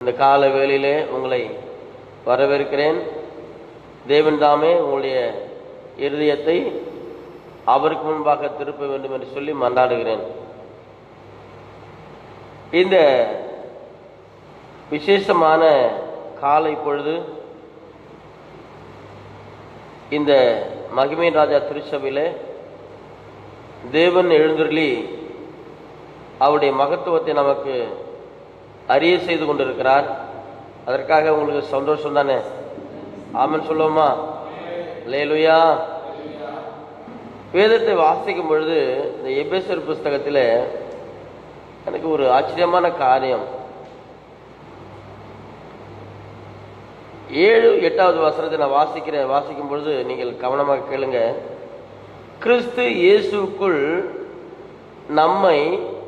இந்த கால வேளையிலே உங்களை வரவேற்கிறேன் தேவன் தாமே உங்களுடைய இருதயத்தை அவருக்கு முன்பாக திருப்ப வேண்டும் என்று சொல்லி மன்றாடுகிறேன் இந்த விசேஷமான காலை பொழுது இந்த மகிமை ராஜா திருச்சபையிலே தேவன் எழுந்தருளி அவருடைய மகத்துவத்தை நமக்கு அறிய செய்து கொண்டிருக்கிறார் அதற்காக உங்களுக்கு சந்தோஷம் தானே ஆமன் சொல்லுவோமா லேலுயா வேதத்தை வாசிக்கும் பொழுது இந்த எபேசர் புஸ்தகத்தில் எனக்கு ஒரு ஆச்சரியமான காரியம் ஏழு எட்டாவது வசனத்தை நான் வாசிக்கிறேன் வாசிக்கும் பொழுது நீங்கள் கவனமாக கேளுங்க கிறிஸ்து இயேசுக்குள் நம்மை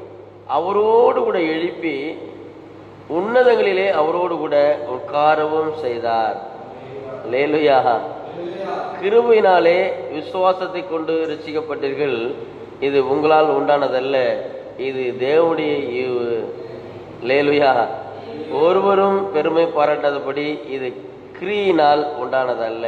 அவரோடு கூட எழுப்பி உன்னதங்களிலே அவரோடு கூட உட்காரவும் செய்தார் லேலுயா கிருபையினாலே விசுவாசத்தை கொண்டு ரசிக்கப்பட்டீர்கள் இது உங்களால் உண்டானதல்ல இது தேவனுடைய ஈவு லேலுயா ஒருவரும் பெருமை பாராட்டாதபடி இது கிரியினால் உண்டானதல்ல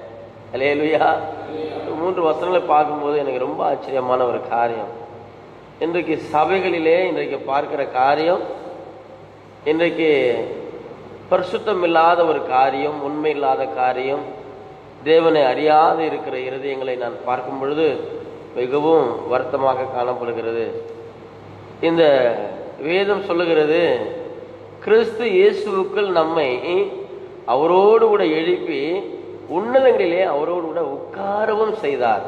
லேலுயா மூன்று வசனங்களை பார்க்கும்போது எனக்கு ரொம்ப ஆச்சரியமான ஒரு காரியம் இன்றைக்கு சபைகளிலே இன்றைக்கு பார்க்கிற காரியம் இன்றைக்கு பரிசுத்தம் இல்லாத ஒரு காரியம் உண்மை இல்லாத காரியம் தேவனை அறியாது இருக்கிற இருதயங்களை நான் பார்க்கும் பொழுது மிகவும் வருத்தமாக காணப்படுகிறது இந்த வேதம் சொல்லுகிறது கிறிஸ்து இயேசுவுக்குள் நம்மை அவரோடு கூட எழுப்பி உன்னதங்களிலே அவரோடு கூட உட்காரவும் செய்தார்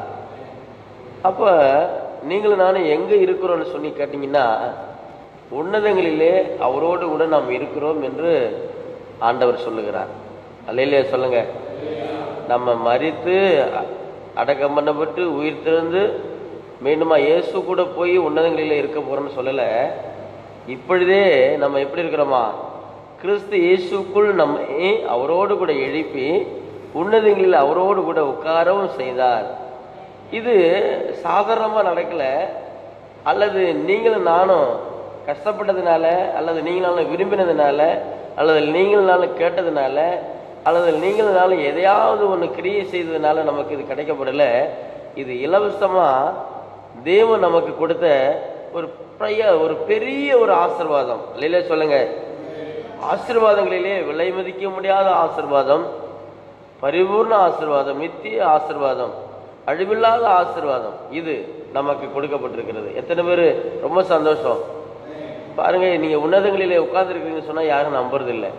அப்ப நீங்களும் நானும் எங்க இருக்கிறோம்னு சொல்லி கேட்டீங்கன்னா உன்னதங்களிலே அவரோடு கூட நாம் இருக்கிறோம் என்று ஆண்டவர் சொல்லுகிறார் அல்லையிலே சொல்லுங்க நம்ம மறித்து அடக்கம் பண்ணப்பட்டு உயிர் திறந்து மீண்டுமா இயேசு கூட போய் உன்னதங்களில் இருக்க போறோம்னு சொல்லல இப்பொழுதே நம்ம எப்படி இருக்கிறோமா கிறிஸ்து இயேசுக்குள் நம்மை அவரோடு கூட எழுப்பி உன்னதங்களில் அவரோடு கூட உட்காரவும் செய்தார் இது சாதாரணமாக நடக்கல அல்லது நீங்களும் நானும் கஷ்டப்பட்டதுனால அல்லது நீங்களும் விரும்பினதுனால அல்லது நீங்களும் கேட்டதுனால அல்லது நீங்களும் எதையாவது ஒன்று கிரியை செய்ததுனால நமக்கு இது கிடைக்கப்படல இது இலவசமா தேவன் நமக்கு கொடுத்த ஒரு பைய ஒரு பெரிய ஒரு ஆசிர்வாதம் இல்லையில சொல்லுங்க ஆசிர்வாதங்களிலே விலை மதிக்க முடியாத ஆசிர்வாதம் பரிபூர்ண ஆசிர்வாதம் நித்திய ஆசிர்வாதம் அழிவில்லாத ஆசிர்வாதம் இது நமக்கு கொடுக்கப்பட்டிருக்கிறது எத்தனை பேர் ரொம்ப சந்தோஷம் பாருங்க நீங்க உன்னதங்களிலே உட்கார்ந்துருக்கீங்கன்னு சொன்னா யாரும் நம்புறது இல்லை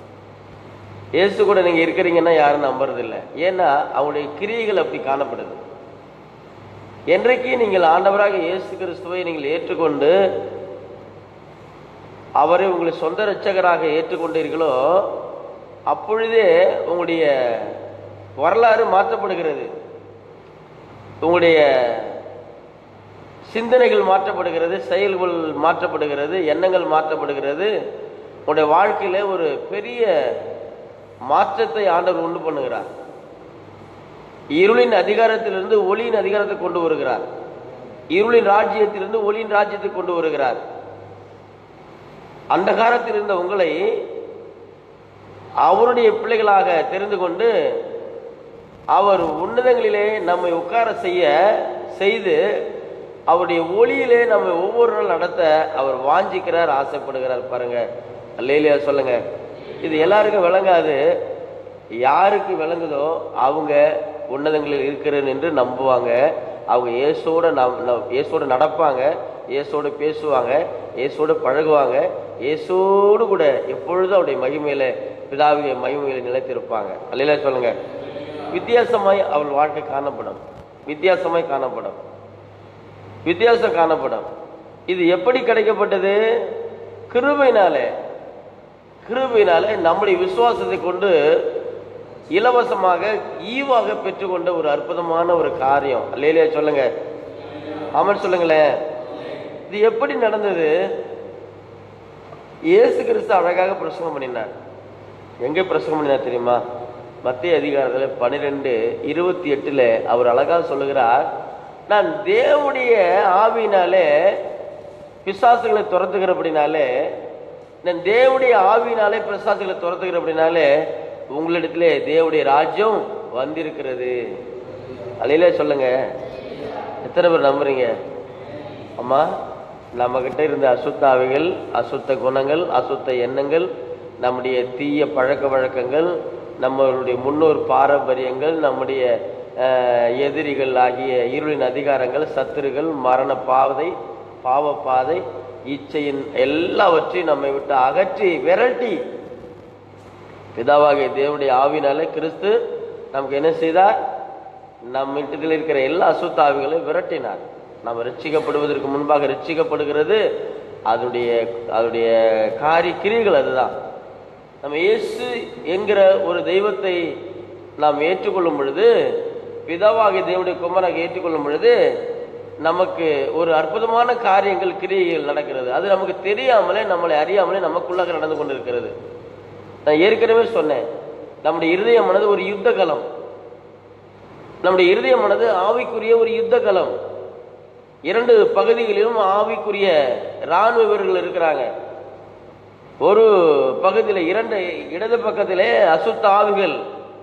இயேசு கூட நீங்க இருக்கிறீங்கன்னா யாரும் நம்புறது இல்லை ஏன்னா அவங்களுடைய கிரியைகள் அப்படி காணப்படுது என்றைக்கு நீங்கள் ஆண்டவராக இயேசு கிறிஸ்துவை நீங்கள் ஏற்றுக்கொண்டு அவரை உங்களை சொந்த இரட்சகராக ஏற்றுக்கொண்டீர்களோ அப்பொழுதே உங்களுடைய வரலாறு மாற்றப்படுகிறது உங்களுடைய சிந்தனைகள் மாற்றப்படுகிறது செயல்கள் மாற்றப்படுகிறது எண்ணங்கள் மாற்றப்படுகிறது உங்களுடைய வாழ்க்கையில ஒரு பெரிய மாற்றத்தை ஆண்டவர் உண்டு பண்ணுகிறார் இருளின் அதிகாரத்திலிருந்து ஒளியின் அதிகாரத்தை கொண்டு வருகிறார் இருளின் ராஜ்யத்திலிருந்து ஒளியின் ராஜ்யத்தை கொண்டு வருகிறார் அந்த காலத்தில் இருந்த உங்களை அவருடைய பிள்ளைகளாக தெரிந்து கொண்டு அவர் உன்னதங்களிலே நம்மை உட்கார செய்ய செய்து அவருடைய ஒளியிலே நம்ம ஒவ்வொரு நாள் நடத்த அவர் வாஞ்சிக்கிறார் ஆசைப்படுகிறார் பாருங்க அல்லையிலையா சொல்லுங்க இது எல்லாருக்கும் விளங்காது யாருக்கு விளங்குதோ அவங்க உன்னதங்களில் இருக்கிறேன் என்று நம்புவாங்க அவங்க இயேசோட இயேசோட நடப்பாங்க இயேசோடு பேசுவாங்க இயேசோடு பழகுவாங்க இயேசோடு கூட எப்பொழுதும் அவருடைய மகிமையில பிதாவுடைய மகிமையில நிலைத்திருப்பாங்க அல்லையில சொல்லுங்க வித்தியாசமாய் அவள் வாழ்க்கை காணப்படும் வித்தியாசமாய் காணப்படும் வித்தியாசம் காணப்படும் இது எப்படி கிடைக்கப்பட்டது கிருபையினாலே கிருபையினாலே நம்முடைய விசுவாசத்தை கொண்டு இலவசமாக ஈவாக பெற்றுக்கொண்ட ஒரு அற்புதமான ஒரு காரியம் அல்லையிலே சொல்லுங்க ஆமாம் சொல்லுங்களேன் இது எப்படி நடந்தது இயேசு கிறிஸ்து அழகாக பிரசங்கம் பண்ணினார் எங்க பிரசங்கம் பண்ணினார் தெரியுமா மத்திய அதிகாரத்தில் பன்னிரெண்டு இருபத்தி எட்டுல அவர் அழகாக சொல்லுகிறார் நான் தேவனுடைய ஆவியினாலே பிசாசுகளை துரத்துகிறபடினாலே நான் தேவனுடைய ஆவியினாலே பிரசாதங்களை துரத்துகிற அப்படின்னாலே உங்களிடத்திலே தேவனுடைய ராஜ்யம் வந்திருக்கிறது அலையிலே சொல்லுங்க எத்தனை பேர் நம்புறீங்க அம்மா நம்ம கிட்ட இருந்த அசுத்த ஆவிகள் அசுத்த குணங்கள் அசுத்த எண்ணங்கள் நம்முடைய தீய பழக்க வழக்கங்கள் நம்மளுடைய முன்னோர் பாரம்பரியங்கள் நம்முடைய அஹ், எதிரிகள் ஆகிய இருளின் அதிகாரங்கள் சத்துருகள் மரண பாதை பாவ பாதை இச்சையின் எல்லாவற்றையும் நம்மை விட்டு அகற்றி விரட்டி பிதாவாகிய தேவனுடைய ஆவினாலே கிறிஸ்து நமக்கு என்ன செய்தார் நம் வீட்டில் இருக்கிற எல்லா அசுத்த ஆவிகளையும் விரட்டினார் நம்ம ரட்சிக்கப்படுவதற்கு முன்பாக ரட்சிக்கப்படுகிறது அதனுடைய அதனுடைய காரிய கிரியைகள் அதுதான் நம்ம இயேசு என்கிற ஒரு தெய்வத்தை நாம் ஏற்றுக்கொள்ளும் பொழுது பிதாவாகிய தேவனுடைய குமாராக ஏற்றுக்கொள்ளும் பொழுது நமக்கு ஒரு அற்புதமான காரியங்கள் கிரியைகள் நடக்கிறது அது நமக்கு தெரியாமலே நம்மளை அறியாமலே நமக்குள்ளாக நடந்து கொண்டிருக்கிறது நான் ஏற்கனவே சொன்னேன் நம்முடைய இருதயமானது ஒரு யுத்த களம் நம்முடைய இருதயமானது ஆவிக்குரிய ஒரு யுத்த களம் இரண்டு பகுதிகளிலும் ஆவிக்குரிய இராணுவ வீரர்கள் இருக்கிறாங்க ஒரு பகுதியில் இரண்டு இடது பக்கத்திலே அசுத்த ஆவிகள்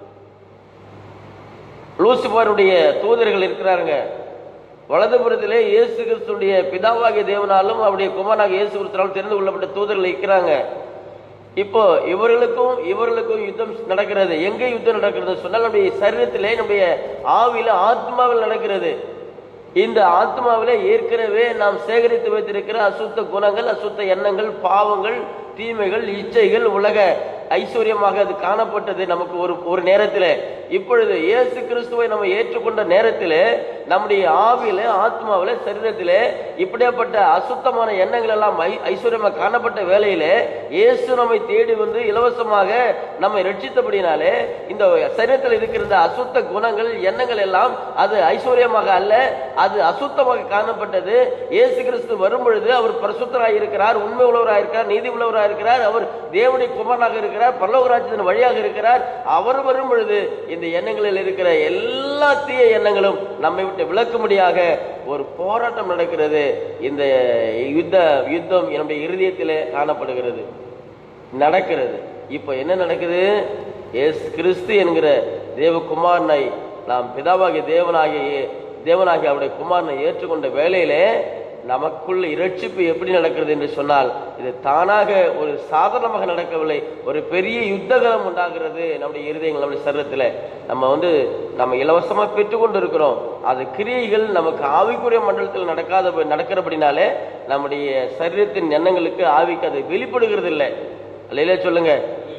லூசிபருடைய தூதர்கள் இருக்கிறாருங்க வலதுபுறத்திலே இயேசு கிறிஸ்துடைய பிதாவாகிய தேவனாலும் அவருடைய குமாரனாக இயேசு கிறிஸ்துவால் தெரிந்து கொள்ளப்பட்ட தூதர்கள் இருக்கிறாங்க இப்போ இவர்களுக்கும் இவர்களுக்கும் யுத்தம் நடக்கிறது எங்க யுத்தம் நடக்கிறது சொன்னால் நம்முடைய சரீரத்திலே நம்முடைய ஆவில ஆத்மாவில் நடக்கிறது இந்த ஆத்மாவிலே ஏற்கனவே நாம் சேகரித்து வைத்திருக்கிற அசுத்த குணங்கள் அசுத்த எண்ணங்கள் பாவங்கள் தீமைகள் இச்சைகள் உலக ஐஸ்வர்யமாக அது காணப்பட்டது நமக்கு ஒரு ஒரு நேரத்தில் இப்பொழுது இயேசு கிறிஸ்துவை நம்ம ஏற்றுக்கொண்ட நேரத்தில் நம்முடைய ஆவியில ஆத்மாவில சரீரத்திலே இப்படியாப்பட்ட அசுத்தமான எண்ணங்கள் எல்லாம் ஐ- ஐஸ்வர்யமாக காணப்பட்ட வேளையில இயேசு நம்மை தேடி வந்து இலவசமாக நம்மை ரட்சித்தபடினாலே இந்த சரீரத்தில் இருக்கிற இந்த அசுத்த குணங்கள் எண்ணங்கள் எல்லாம் அது ஐஸ்வர்யமாக அல்ல அது அசுத்தமாக காணப்பட்டது இயேசு கிறிஸ்து வரும் பொழுது அவர் பரிசுத்தராய் இருக்கிறார் உண்மை உள்ளவராக இருக்கிறார் நீதி உள்ளவராக இருக்கிறார் அவர் தேவனுடைய குமாரனாக இருக்கிறார் பரலோகராஜ்யத்தின் வழியாக இருக்கிறார் அவர் வரும் பொழுது இந்த எண்ணங்களில் இருக்கிற எல்லா தீய எண்ணங்களும் நம்மை விட்டு விளக்கும்படியாக ஒரு போராட்டம் நடக்கிறது இந்த யுத்த யுத்தம் என்னுடைய இருதயத்திலே காணப்படுகிறது நடக்கிறது இப்போ என்ன நடக்குது இயேசு கிறிஸ்து என்கிற தேவகுமாரனை நாம் பிதாவாகிய தேவனாகிய தேவனாகிய அவருடைய குமாரனை ஏற்றுக்கொண்ட வேளையிலே நமக்குள்ள இரட்சிப்பு எப்படி நடக்கிறது என்று சொன்னால் இது தானாக ஒரு சாதாரணமாக நடக்கவில்லை ஒரு பெரிய யுத்தகலம் உண்டாகிறது நம்முடைய இருதயங்கள் நம்முடைய சரீரத்தில் நம்ம வந்து நம்ம இலவசமா பெற்றுக்கொண்டு இருக்கிறோம் அது கிரியைகள் நமக்கு ஆவிக்குரிய மண்டலத்தில் நடக்காத நடக்கிறபடினாலே நம்முடைய சரீரத்தின் எண்ணங்களுக்கு ஆவிக்கு அது வெளிப்படுகிறது இல்லை அல்லையிலே சொல்லுங்க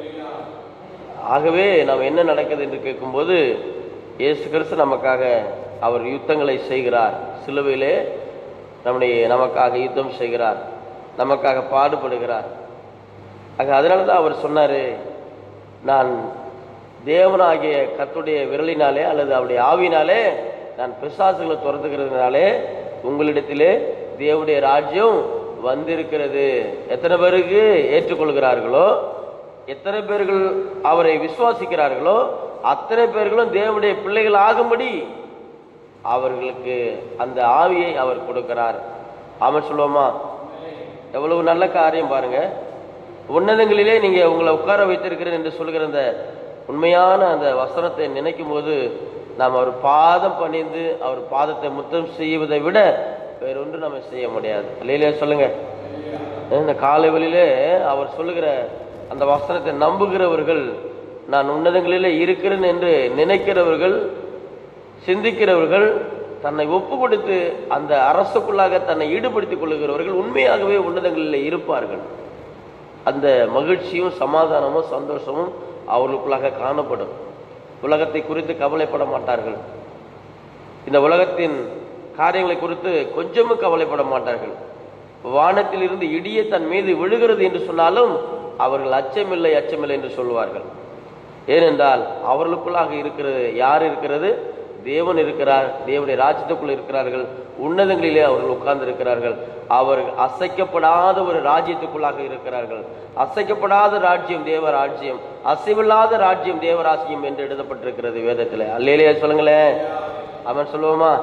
ஆகவே நாம் என்ன நடக்குது என்று கேட்கும்போது இயேசு கிறிஸ்து நமக்காக அவர் யுத்தங்களை செய்கிறார் சிலுவையிலே நம்முடைய நமக்காக யுத்தம் செய்கிறார் நமக்காக பாடுபடுகிறார் ஆக அதனால தான் அவர் சொன்னாரு நான் தேவனாகிய கர்த்தருடைய விரலினாலே அல்லது அவருடைய ஆவினாலே நான் பிசாசுகளை துரத்துகிறதுனாலே உங்களிடத்திலே தேவனுடைய ராஜ்யம் வந்திருக்கிறது எத்தனை பேருக்கு ஏற்றுக்கொள்கிறார்களோ எத்தனை பேர்கள் அவரை விசுவாசிக்கிறார்களோ அத்தனை பேர்களும் தேவனுடைய பிள்ளைகள் ஆகும்படி அவர்களுக்கு அந்த ஆவியை அவர் கொடுக்கிறார் ஆமாம் சொல்லுவோமா எவ்வளவு நல்ல காரியம் பாருங்க உன்னதங்களிலே நீங்க உங்களை உட்கார வைத்திருக்கிறேன் என்று சொல்கிற அந்த உண்மையான அந்த வசனத்தை நினைக்கும் போது நாம் அவர் பாதம் பணிந்து அவர் பாதத்தை முத்தம் செய்வதை விட வேறொன்று நம்ம செய்ய முடியாது இல்லையிலே சொல்லுங்க இந்த காலைவெளியிலே அவர் சொல்லுகிற அந்த வசனத்தை நம்புகிறவர்கள் நான் உன்னதங்களிலே இருக்கிறேன் என்று நினைக்கிறவர்கள் சிந்திக்கிறவர்கள் தன்னை ஒப்பு கொடுத்து அந்த அரசுக்குள்ளாக தன்னை ஈடுபடுத்திக் கொள்ளுகிறவர்கள் உண்மையாகவே உன்னதங்களில் இருப்பார்கள் அந்த மகிழ்ச்சியும் சமாதானமும் சந்தோஷமும் அவர்களுக்குள்ளாக காணப்படும் உலகத்தை குறித்து கவலைப்பட மாட்டார்கள் இந்த உலகத்தின் காரியங்களை குறித்து கொஞ்சமும் கவலைப்பட மாட்டார்கள் வானத்தில் இருந்து இடியே தன் மீது விழுகிறது என்று சொன்னாலும் அவர்கள் அச்சமில்லை அச்சமில்லை என்று சொல்வார்கள் ஏனென்றால் அவர்களுக்குள்ளாக இருக்கிறது யார் இருக்கிறது தேவன் இருக்கிறார் தேவனுடைய ராஜ்யத்துக்குள் இருக்கிறார்கள் உன்னதங்களிலே அவர்கள் உட்கார்ந்து இருக்கிறார்கள் அவர்கள் அசைக்கப்படாத ஒரு ராஜ்யத்துக்குள்ளாக இருக்கிறார்கள் அசைக்கப்படாத ராஜ்யம் தேவ ராஜ்யம் அசைவில்லாத ராஜ்யம் தேவராஜ்யம் என்று எழுதப்பட்டிருக்கிறது வேதத்தில் அல்லேலையா சொல்லுங்களேன் அவன் சொல்லுவோமா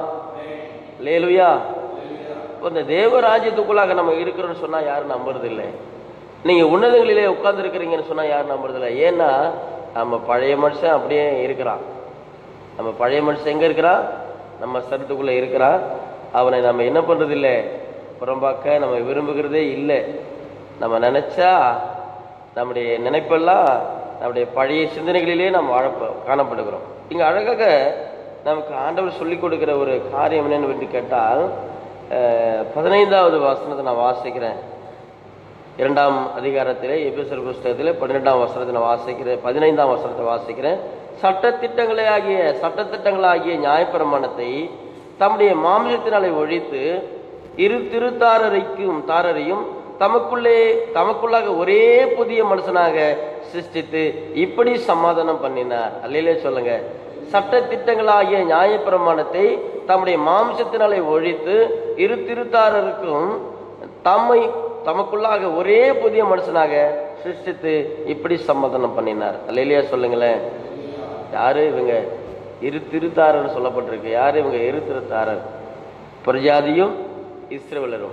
லேலுயா இந்த தேவ ராஜ்யத்துக்குள்ளாக நம்ம இருக்கிறோம்னு சொன்னா யாரும் நம்புறது இல்லை நீங்க உன்னதங்களிலே உட்கார்ந்து இருக்கிறீங்கன்னு சொன்னா யாரும் நம்புறதில்ல ஏன்னா நம்ம பழைய மனுஷன் அப்படியே இருக்கிறான் நம்ம பழைய மனுஷன் எங்க இருக்கிறான் நம்ம சரத்துக்குள்ள இருக்கிறான் அவனை நம்ம என்ன பண்றது இல்லை புறம்பாக்க நம்ம விரும்புகிறதே இல்லை நம்ம நினைச்சா நம்முடைய நினைப்பெல்லாம் நம்முடைய பழைய சிந்தனைகளிலே நாம் வாழ காணப்படுகிறோம் இங்க அழகாக நமக்கு ஆண்டவர் சொல்லிக் கொடுக்கிற ஒரு காரியம் என்னன்னு என்று கேட்டால் அஹ், பதினைந்தாவது வசனத்தை நான் வாசிக்கிறேன் இரண்டாம் அதிகாரத்திலே எபிசர் புஸ்தகத்திலே பன்னிரெண்டாம் வசனத்தை நான் வாசிக்கிறேன் பதினைந்தாம் வசனத்தை வாசிக்கிறேன் சட்டத்திட்டங்களே ஆகிய சட்டத்திட்டங்களாகிய நியாயப்பிரமாணத்தை தம்முடைய மாம்சத்தினாலே ஒழித்து இரு திருத்தாரரைக்கும் தாரரையும் தமக்குள்ளே தமக்குள்ளாக ஒரே புதிய மனுஷனாக சிருஷ்டித்து இப்படி சமாதானம் பண்ணினார் அல்லையிலே சொல்லுங்க சட்டத்திட்டங்களாகிய நியாயப்பிரமாணத்தை தம்முடைய மாம்சத்தினாலே ஒழித்து இரு திருத்தாரருக்கும் தம்மை தமக்குள்ளாக ஒரே புதிய மனுஷனாக சிருஷ்டித்து இப்படி சமாதானம் பண்ணினார் அல்லையா சொல்லுங்களேன் யாரு இவங்க இரு திருத்தாரர் சொல்லப்பட்டிருக்கு யாரு இவங்க இரு திருத்தாரர் பிரஜாதியும் இஸ்ரவேலரும்